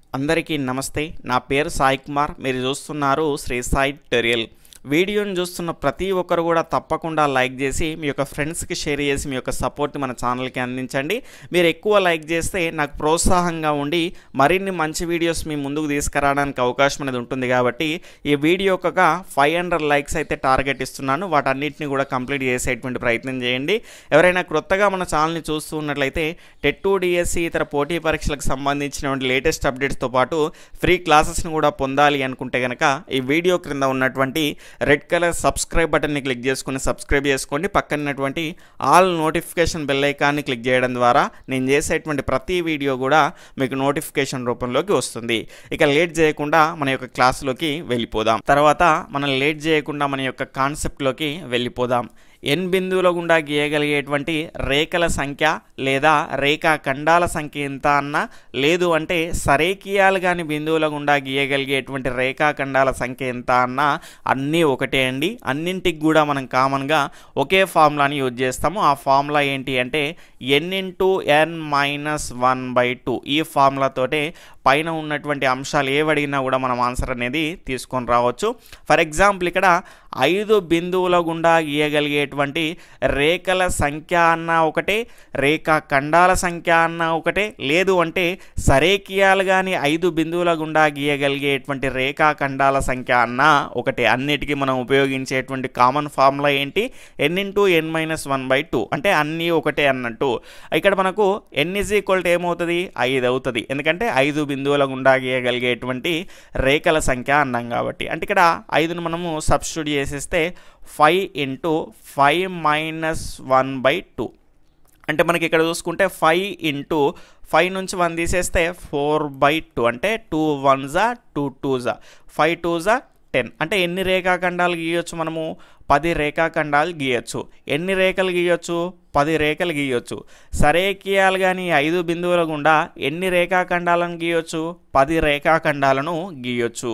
అందరికీ నమస్తే నా పేరు సాయి కుమార్ మీరు చూస్తున్నారు శ్రీ సాయి టెరియల్ వీడియోని చూస్తున్న ప్రతి ఒక్కరు కూడా తప్పకుండా లైక్ చేసి మీ యొక్క ఫ్రెండ్స్కి షేర్ చేసి మీ యొక్క సపోర్ట్ మన ఛానల్కి అందించండి మీరు ఎక్కువ లైక్ చేస్తే నాకు ప్రోత్సాహంగా ఉండి మరిన్ని మంచి వీడియోస్ మీ ముందుకు తీసుకురావడానికి అవకాశం అనేది ఉంటుంది కాబట్టి ఈ వీడియోకి ఒక ఫైవ్ హండ్రెడ్ లైక్స్ అయితే టార్గెట్ ఇస్తున్నాను వాటన్నిటిని కూడా కంప్లీట్ చేసేటువంటి ప్రయత్నం చేయండి ఎవరైనా క్రొత్తగా మన ఛానల్ని చూస్తూ ఉన్నట్లయితే టెట్ టూ డిఎస్సి ఇతర పోటీ పరీక్షలకు సంబంధించినటువంటి లేటెస్ట్ అప్డేట్స్తో పాటు ఫ్రీ క్లాసెస్ని కూడా పొందాలి అనుకుంటే కనుక ఈ వీడియో క్రింద ఉన్నటువంటి రెడ్ కలర్ సబ్స్క్రైబ్ బటన్ని క్లిక్ చేసుకుని సబ్స్క్రైబ్ చేసుకోండి పక్కనటువంటి ఆల్ నోటిఫికేషన్ బెల్ ఐకాన్ని క్లిక్ చేయడం ద్వారా నేను చేసేటువంటి ప్రతి వీడియో కూడా మీకు నోటిఫికేషన్ రూపంలోకి వస్తుంది ఇక లేట్ చేయకుండా మన యొక్క క్లాసులోకి వెళ్ళిపోదాం తర్వాత మనం లేట్ చేయకుండా మన యొక్క కాన్సెప్ట్లోకి వెళ్ళిపోదాం ఎన్ బిందువుల గుండా గీయగలిగేటువంటి రేఖల సంఖ్య లేదా రేఖా ఖండాల సంఖ్య ఎంత అన్నా లేదు అంటే సరేకియాలు కాని బిందువుల గుండా గీయగలిగేటువంటి రేఖా ఖండాల సంఖ్య ఎంత అన్నా అన్నీ ఒకటే అండి అన్నింటికి కూడా మనం కామన్గా ఒకే ఫార్ములాని యూజ్ చేస్తాము ఆ ఫార్ములా ఏంటి అంటే n into n minus one by two ఈ ఫార్ములాతోటే పైన ఉన్నటువంటి అంశాలు ఏవి అడిగినా కూడా మనం ఆన్సర్ అనేది తీసుకొని రావచ్చు ఫర్ ఎగ్జాంపుల్ ఇక్కడ ఐదు బిందువుల గుండా గీయగలిగేటువంటి రేఖల సంఖ్య అన్న ఒకటే రేఖా ఖండాల సంఖ్య అన్న ఒకటే లేదు అంటే సరేకియాలు కానీ ఐదు బిందువుల గుండా గీయగలిగేటువంటి రేఖా ఖండాల సంఖ్య అన్న ఒకటే అన్నిటికీ మనం ఉపయోగించేటువంటి కామన్ ఫార్ములా ఏంటి n into n minus one by two అంటే అన్నీ ఒకటే అన్నట్టు ఇక్కడ మనకు ఎన్ ఇజ్ ఈక్వల్ టు ఏమవుతుంది ఐదు అవుతుంది ఎందుకంటే ఐదు బిందువుల గుండా గీయగలిగేటువంటి రేఖల సంఖ్య అన్నాం కాబట్టి అంటే ఇక్కడ ఐదును మనము సబ్స్టిట్యూట్ చేసేస్తే five into five minus one by two అంటే మనకి ఇక్కడ చూసుకుంటే ఫైవ్ ఇంటూ ఫైవ్ నుంచి వన్ తీసేస్తే ఫోర్ బై టూ అంటే టూ వన్ జా టూ టూ జా ఫైవ్ టూ జా టెన్ అంటే ఎన్ని రేఖాఖండాలు గీయొచ్చు మనము పది రేఖాఖండాలు గీయొచ్చు ఎన్ని రేఖలు గీయొచ్చు పది రేఖలు గీయొచ్చు సరేకియాలు కానీ ఐదు బిందువుల గుండా ఎన్ని రేఖాఖండాలను గీయొచ్చు పది రేఖాఖండాలను గీయొచ్చు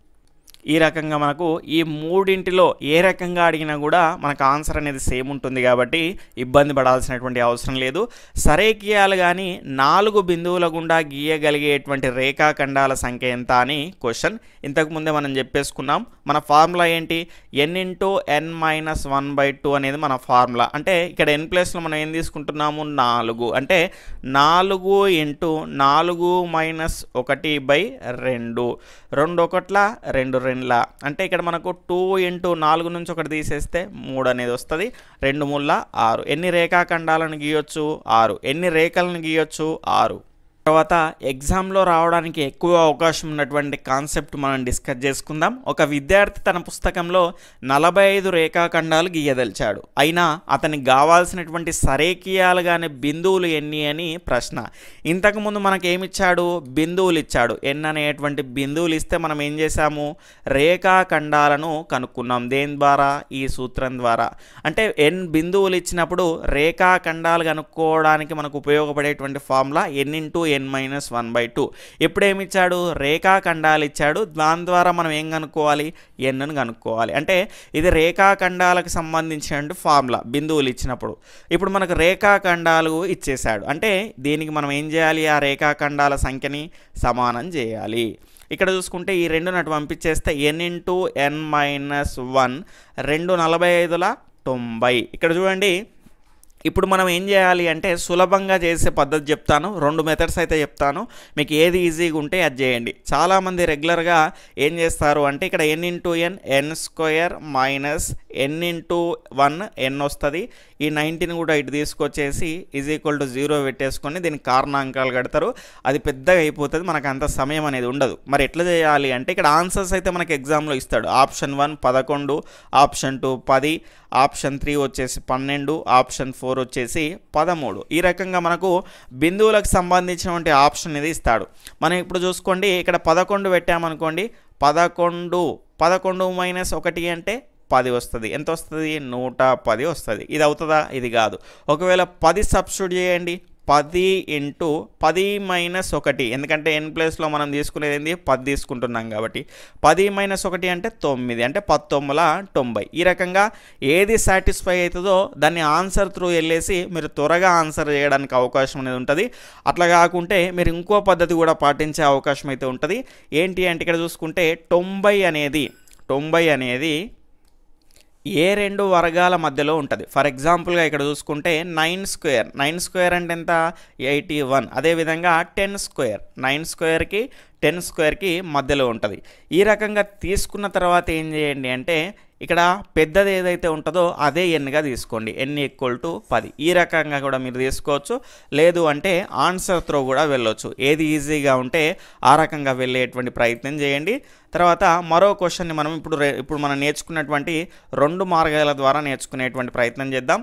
ఈ రకంగా మనకు ఈ మూడింటిలో ఏ రకంగా అడిగినా కూడా మనకు ఆన్సర్ అనేది సేమ్ ఉంటుంది కాబట్టి ఇబ్బంది పడాల్సినటువంటి అవసరం లేదు సరేకియాలు కానీ నాలుగు బిందువుల గుండా గీయగలిగేటువంటి రేఖాఖండాల సంఖ్య ఎంత అని క్వశ్చన్ ఇంతకుముందే మనం చెప్పేసుకున్నాం మన ఫార్ములా ఏంటి n into n minus one by two అనేది మన ఫార్ములా అంటే ఇక్కడ ఎన్ ప్లేస్లో మనం ఏం తీసుకుంటున్నాము నాలుగు అంటే నాలుగు ఇంటూ నాలుగు మైనస్ ఒకటి బై రెండు రెండు ఒకట్ల రెండు రెండుల అంటే ఇక్కడ మనకు టూ ఇంటూ నాలుగు నుంచి ఒకటి తీసేస్తే మూడు అనేది వస్తుంది రెండు ముళ్ళ ఆరు ఎన్ని రేఖాఖండాలను గీయొచ్చు ఆరు ఎన్ని రేఖలను గీయొచ్చు ఆరు తర్వాత ఎగ్జామ్లో రావడానికి ఎక్కువ అవకాశం ఉన్నటువంటి కాన్సెప్ట్ మనం డిస్కస్ చేసుకుందాం ఒక విద్యార్థి తన పుస్తకంలో నలభై ఐదు రేఖాఖండాలు గీయదలిచాడు అయినా అతనికి కావాల్సినటువంటి సరేకియాలు కానీ బిందువులు ఎన్ని అని ప్రశ్న ఇంతకుముందు మనకు ఏమిచ్చాడు బిందువులు ఇచ్చాడు ఎన్ అనేటువంటి బిందువులు ఇస్తే మనం ఏం చేసాము రేఖాఖండాలను కనుక్కున్నాం దేని ద్వారా ఈ సూత్రం ద్వారా అంటే ఎన్ బిందువులు ఇచ్చినప్పుడు రేఖాఖండాలు కనుక్కోవడానికి మనకు ఉపయోగపడేటువంటి formula n into n minus one by two ఇప్పుడు ఏమి ఇచ్చాడు రేఖాఖండాలు ఇచ్చాడు దాని ద్వారా మనం ఏం కనుక్కోవాలి ఎన్ను కనుక్కోవాలి అంటే ఇది రేఖాఖండాలకు సంబంధించిన ఫార్ములా బిందువులు ఇచ్చినప్పుడు ఇప్పుడు మనకు రేఖాఖండాలు ఇచ్చేశాడు అంటే దీనికి మనం ఏం చేయాలి ఆ రేఖాఖండాల సంఖ్యని సమానం చేయాలి ఇక్కడ చూసుకుంటే ఈ రెండు నటు పంపించేస్తే n into n minus one రెండు నలభై ఐదుల తొంభై ఇక్కడ చూడండి ఇప్పుడు మనం ఏం చేయాలి అంటే సులభంగా చేసే పద్ధతి చెప్తాను రెండు మెథడ్స్ అయితే చెప్తాను మీకు ఏది ఈజీగా ఉంటే అది చేయండి చాలామంది రెగ్యులర్గా ఏం చేస్తారు అంటే ఇక్కడ n into n n square minus n into one n వస్తుంది ఈ నైన్టీన్ కూడా ఇటు తీసుకొచ్చేసి ఈజ్ ఈక్వల్ టు జీరో పెట్టేసుకొని దీనికి కారణాంకాలు కడతారు అది పెద్దగా అయిపోతుంది మనకు అంత సమయం అనేది ఉండదు మరి ఎట్లా చేయాలి అంటే ఇక్కడ ఆన్సర్స్ అయితే మనకి ఎగ్జామ్లో ఇస్తాడు ఆప్షన్ వన్ పదకొండు ఆప్షన్ టూ పది ఆప్షన్ త్రీ వచ్చేసి పన్నెండు ఆప్షన్ ఫోర్ వచ్చేసి పదమూడు ఈ రకంగా మనకు బిందువులకు సంబంధించినటువంటి ఆప్షన్ ఇది ఇస్తాడు మనం ఇప్పుడు చూసుకోండి ఇక్కడ పదకొండు పెట్టామనుకోండి పదకొండు పదకొండు మైనస్ ఒకటి అంటే పది వస్తుంది ఎంత వస్తుంది నూట పది వస్తుంది ఇది అవుతుందా ఇది కాదు ఒకవేళ పది సబ్స్టిట్యూట్ చేయండి పది ఇంటూ పది మైనస్ ఒకటి ఎందుకంటే ఎన్ ప్లేస్లో మనం తీసుకునేది ఏంది పది తీసుకుంటున్నాం కాబట్టి పది మైనస్ ఒకటి అంటే తొమ్మిది అంటే పంతొమ్మిది తొంభై ఈ రకంగా ఏది సాటిస్ఫై అవుతుందో దాన్ని ఆన్సర్ త్రూ వెళ్ళేసి మీరు త్వరగా ఆన్సర్ చేయడానికి అవకాశం అనేది ఉంటుంది అట్లా కాకుంటే మీరు ఇంకో పద్ధతి కూడా పాటించే అవకాశం అయితే ఉంటుంది ఏంటి అంటే ఇక్కడ చూసుకుంటే తొంభై అనేది తొంభై అనేది ఏ రెండు వర్గాల మధ్యలో ఉంటుంది ఫర్ ఎగ్జాంపుల్గా ఇక్కడ చూసుకుంటే నైన్ స్క్వేర్ నైన్ స్క్వేర్ అంటే ఎంత ఎయిటీ వన్ అదేవిధంగా టెన్ స్క్వేర్ నైన్ స్క్వేర్కి టెన్ స్క్వేర్కి మధ్యలో ఉంటుంది ఈ రకంగా తీసుకున్న తర్వాత ఏం చేయండి అంటే ఇక్కడ పెద్దది ఏదైతే ఉంటుందో అదే ఎన్గా తీసుకోండి ఎన్ ఈక్వల్ టు పది ఈ రకంగా కూడా మీరు తీసుకోవచ్చు లేదు అంటే ఆన్సర్ త్రో కూడా వెళ్ళొచ్చు ఏది ఈజీగా ఉంటే ఆ రకంగా వెళ్ళేటువంటి ప్రయత్నం చేయండి తర్వాత మరో క్వశ్చన్ని మనం ఇప్పుడు రే- ఇప్పుడు మనం నేర్చుకున్నటువంటి రెండు మార్గాల ద్వారా నేర్చుకునేటువంటి ప్రయత్నం చేద్దాం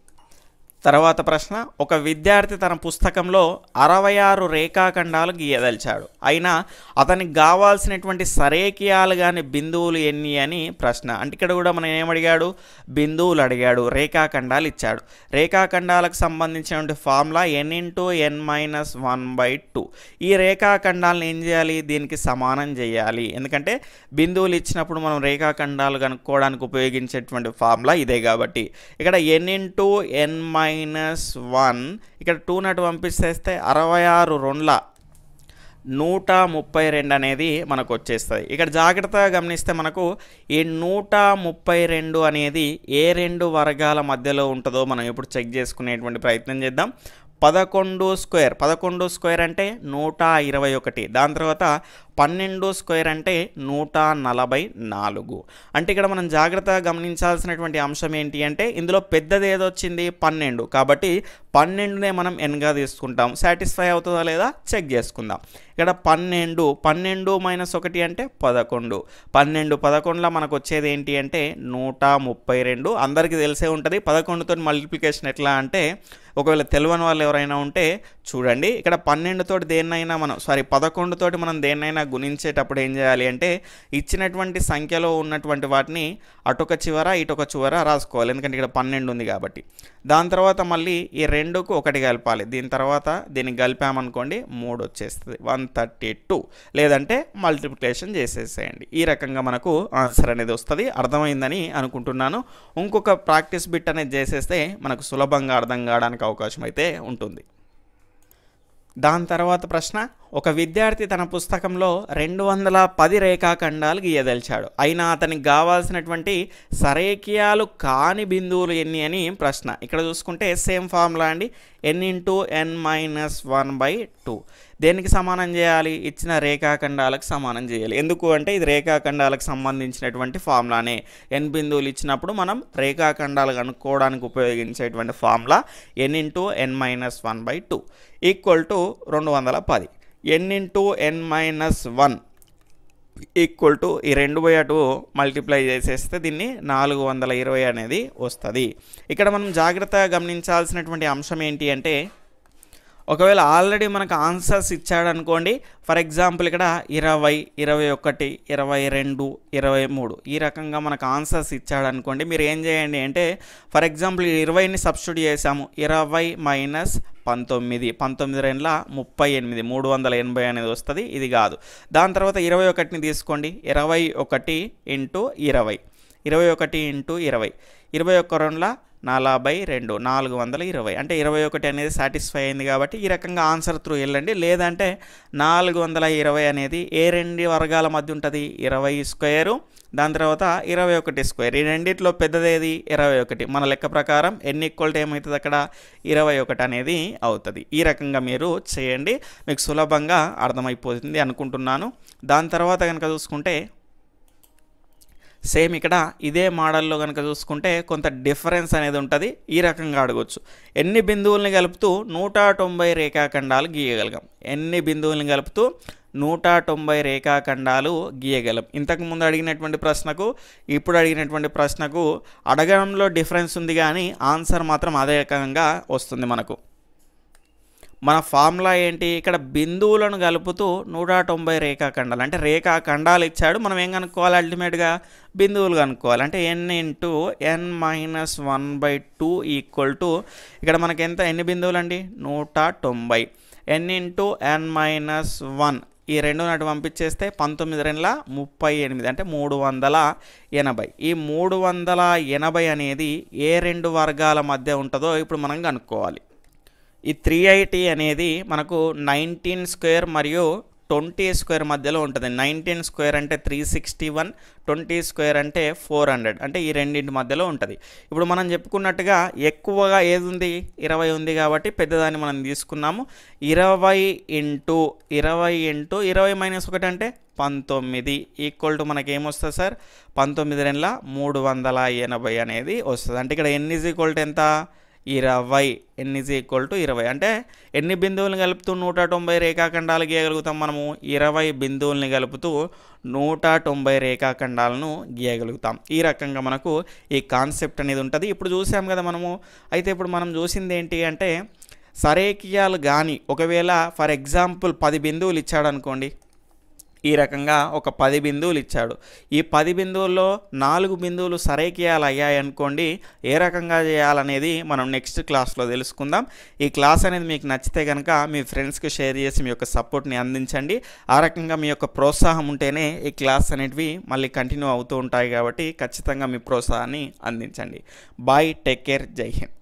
తర్వాత ప్రశ్న ఒక విద్యార్థి తన పుస్తకంలో అరవై ఆరు రేఖాఖండాలు గీయదలిచాడు అయినా అతనికి కావాల్సినటువంటి సరేకియాలు కానీ బిందువులు ఎన్ని అని ప్రశ్న అంటే ఇక్కడ కూడా మనం ఏమడిగాడు బిందువులు అడిగాడు రేఖాఖండాలు ఇచ్చాడు రేఖాఖండాలకు సంబంధించినటువంటి formula n into n minus one by two ఈ రేఖాఖండాలను ఏం చేయాలి దీనికి సమానం చేయాలి ఎందుకంటే బిందువులు ఇచ్చినప్పుడు మనం రేఖాఖండాలు కనుక్కోవడానికి ఉపయోగించేటువంటి ఫార్ములా ఇదే కాబట్టి ఇక్కడ n into n minus one ఇక్కడ టూ నటు పంపిస్తేస్తే అరవై ఆరు రెండ్ల నూట ముప్పై రెండు అనేది మనకు వచ్చేస్తుంది ఇక్కడ జాగ్రత్తగా గమనిస్తే మనకు ఈ నూట ముప్పై రెండు అనేది ఏ రెండు వర్గాల మధ్యలో ఉంటుందో మనం ఇప్పుడు చెక్ చేసుకునేటువంటి ప్రయత్నం చేద్దాం పదకొండు స్క్వేర్ పదకొండు స్క్వేర్ అంటే నూట ఇరవై ఒకటి దాని తర్వాత పన్నెండు స్క్వేర్ అంటే నూట నలభై నాలుగు అంటే ఇక్కడ మనం జాగ్రత్తగా గమనించాల్సినటువంటి అంశం ఏంటి అంటే ఇందులో పెద్దది ఏదో వచ్చింది పన్నెండు కాబట్టి పన్నెండునే మనం ఎన్గా తీసుకుంటాం సాటిస్ఫై అవుతుందా లేదా చెక్ చేసుకుందాం ఇక్కడ పన్నెండు పన్నెండు మైనస్ ఒకటి అంటే పదకొండు పన్నెండు పదకొండులో మనకు వచ్చేది ఏంటి అంటే నూట ముప్పై రెండు అందరికీ తెలిసే ఉంటుంది పదకొండుతో మల్టిప్లికేషన్ ఎట్లా అంటే ఒకవేళ తెలియని వాళ్ళు ఎవరైనా ఉంటే చూడండి ఇక్కడ పన్నెండుతోటి దేన్నైనా మనం సారీ పదకొండుతోటి మనం దేన్నైనా గుణించేటప్పుడు ఏం చేయాలి అంటే ఇచ్చినటువంటి సంఖ్యలో ఉన్నటువంటి వాటిని అటొక చివర ఇటొక చివర రాసుకోవాలి ఎందుకంటే ఇక్కడ పన్నెండు ఉంది కాబట్టి దాని తర్వాత మళ్ళీ ఈ రెండుకు ఒకటి కలపాలి దీని తర్వాత దీన్ని కలిపామనుకోండి మూడు వచ్చేస్తుంది వన్ థర్టీ టూ లేదంటే మల్టిప్లికేషన్ చేసేసేయండి ఈ రకంగా మనకు ఆన్సర్ అనేది వస్తుంది అర్థమైందని అనుకుంటున్నాను ఇంకొక ప్రాక్టీస్ బిట్ అనేది చేసేస్తే మనకు సులభంగా అర్థం కావడానికి అవకాశం అయితే ఉంటుంది దాని తర్వాత ప్రశ్న ఒక విద్యార్థి తన పుస్తకంలో రెండు వందల పది రేఖాఖండాలు గీయదలిచాడు అయినా అతనికి కావాల్సినటువంటి సరేకియాలు కాని బిందువులు ఎన్ని అని ప్రశ్న ఇక్కడ చూసుకుంటే సేమ్ ఫార్ములా అండి n into n minus one by two దేనికి సమానం చేయాలి ఇచ్చిన రేఖాఖండాలకు సమానం చేయాలి ఎందుకు అంటే ఇది రేఖాఖండాలకు సంబంధించినటువంటి ఫార్ములానే ఎన్ బిందువులు ఇచ్చినప్పుడు మనం రేఖాఖండాలు కనుక్కోవడానికి ఉపయోగించేటువంటి formula n into n minus one by two equal to రెండు వందల పది n into n minus one equal to ఈ రెండు బై అటు మల్టిప్లై చేసేస్తే దీన్ని నాలుగు వందల ఇరవై అనేది వస్తుంది ఇక్కడ మనం జాగ్రత్తగా గమనించాల్సినటువంటి అంశం ఏంటి అంటే ఒకవేళ ఆల్రెడీ మనకు ఆన్సర్స్ ఇచ్చాడు అనుకోండి ఫర్ ఎగ్జాంపుల్ ఇక్కడ ఇరవై ఇరవై ఒకటి ఇరవై రెండు ఇరవై మూడు ఈ రకంగా మనకు ఆన్సర్స్ ఇచ్చాడు అనుకోండి మీరు ఏం చేయండి అంటే ఫర్ ఎగ్జాంపుల్ ఇరవైని సబ్స్టిట్యూట్ చేసాము ఇరవై మైనస్ పంతొమ్మిది పంతొమ్మిది రెండ్ల ముప్పై ఎనిమిది మూడు వందల ఎనభై అనేది వస్తుంది ఇది కాదు దాని తర్వాత ఇరవై ఒకటిని తీసుకోండి ఇరవై ఒకటి ఇంటూ ఇరవై ఇరవై ఒకటి ఇంటూ ఇరవై ఇరవై ఒక్క రెండ్ల నలభై రెండు నాలుగు వందల ఇరవై అంటే ఇరవై ఒకటి అనేది సాటిస్ఫై అయింది కాబట్టి ఈ రకంగా ఆన్సర్ త్రూ వెళ్ళండి లేదంటే నాలుగు వందల ఇరవై అనేది ఏ రెండు వర్గాల మధ్య ఉంటుంది ఇరవై స్క్వేరు దాని తర్వాత ఇరవై ఒకటి స్క్వేర్ ఈ రెండిట్లో పెద్దదేది ఇరవై ఒకటి మన లెక్క ప్రకారం ఎన్ని ఈక్వల్ ఏమవుతుంది అక్కడ ఇరవై ఒకటి అనేది అవుతుంది ఈ రకంగా మీరు చేయండి మీకు సులభంగా అర్థమైపోతుంది అనుకుంటున్నాను దాని తర్వాత కనుక చూసుకుంటే సేమ్ ఇక్కడ ఇదే మోడల్లో కనుక చూసుకుంటే కొంత డిఫరెన్స్ అనేది ఉంటుంది ఈ రకంగా అడగొచ్చు ఎన్ని బిందువుల్ని కలుపుతూ నూట తొంభై రేఖాఖండాలు గీయగలిగాం ఎన్ని బిందువుల్ని కలుపుతూ నూట తొంభై రేఖాఖండాలు గీయగలం ఇంతకు ముందు అడిగినటువంటి ప్రశ్నకు ఇప్పుడు అడిగినటువంటి ప్రశ్నకు అడగడంలో డిఫరెన్స్ ఉంది కానీ ఆన్సర్ మాత్రం అదే రకంగా వస్తుంది మనకు మన ఫార్ములా ఏంటి ఇక్కడ బిందువులను కలుపుతూ నూట తొంభై రేఖాఖండాలు అంటే రేఖాఖండాలు ఇచ్చాడు మనం ఏం కనుక్కోవాలి అల్టిమేట్గా బిందువులు కనుక్కోవాలి అంటే n into n minus one by two equal to ఇక్కడ మనకి ఎంత ఎన్ని బిందువులు అండి నూట తొంభై n into n minus one ఈ రెండు నాటి పంపించేస్తే పంతొమ్మిది రెండుల ముప్పై ఎనిమిది అంటే మూడు వందల ఎనభై ఈ మూడు వందల ఎనభై అనేది ఏ రెండు వర్గాల మధ్య ఉంటుందో ఇప్పుడు మనం కనుక్కోవాలి ఈ త్రీ ఐటీ అనేది మనకు నైన్టీన్ స్క్వేర్ మరియు ట్వంటీ స్క్వేర్ మధ్యలో ఉంటుంది నైన్టీన్ స్క్వేర్ అంటే three sixty one twenty square అంటే ఫోర్ హండ్రెడ్ అంటే ఈ రెండింటి మధ్యలో ఉంటుంది ఇప్పుడు మనం చెప్పుకున్నట్టుగా ఎక్కువగా ఏది ఉంది ఇరవై ఉంది కాబట్టి పెద్దదాన్ని మనం తీసుకున్నాము ఇరవై ఇంటూ ఇరవై ఇంటూ ఇరవై మైనస్ ఒకటి అంటే పంతొమ్మిది ఈక్వల్ టు మనకి ఏమొస్తుంది సార్ పంతొమ్మిది రెండుల మూడు వందల ఎనభై అనేది వస్తుంది అంటే ఇక్కడ ఎన్ ఈజ్ ఈక్వల్ టు ఎంత ఇరవై ఎన్ ఈజ్ ఈక్వల్ టు ఇరవై అంటే ఎన్ని బిందువులను కలుపుతూ నూట తొంభై రేఖాఖండాలు గీయగలుగుతాం మనము ఇరవై బిందువుల్ని కలుపుతూ నూట తొంభై రేఖాఖండాలను గీయగలుగుతాం ఈ రకంగా మనకు ఈ కాన్సెప్ట్ అనేది ఉంటుంది ఇప్పుడు చూసాం కదా మనము అయితే ఇప్పుడు మనం చూసింది ఏంటి అంటే సరేకియాలు కానీ ఒకవేళ ఫర్ ఎగ్జాంపుల్ పది బిందువులు ఇచ్చాడు అనుకోండి ఈ రకంగా ఒక పది బిందువులు ఇచ్చాడు ఈ పది బిందువుల్లో నాలుగు బిందువులు సరైకియాలు అయ్యాయనుకోండి ఏ రకంగా చేయాలనేది మనం నెక్స్ట్ క్లాస్లో తెలుసుకుందాం ఈ క్లాస్ అనేది మీకు నచ్చితే కనుక మీ ఫ్రెండ్స్కి షేర్ చేసి మీ యొక్క సపోర్ట్ని అందించండి ఆ రకంగా మీ యొక్క ప్రోత్సాహం ఉంటేనే ఈ క్లాస్ అనేటివి మళ్ళీ కంటిన్యూ అవుతూ ఉంటాయి కాబట్టి ఖచ్చితంగా మీ ప్రోత్సాహాన్ని అందించండి బాయ్ టేక్ కేర్ జై హింద్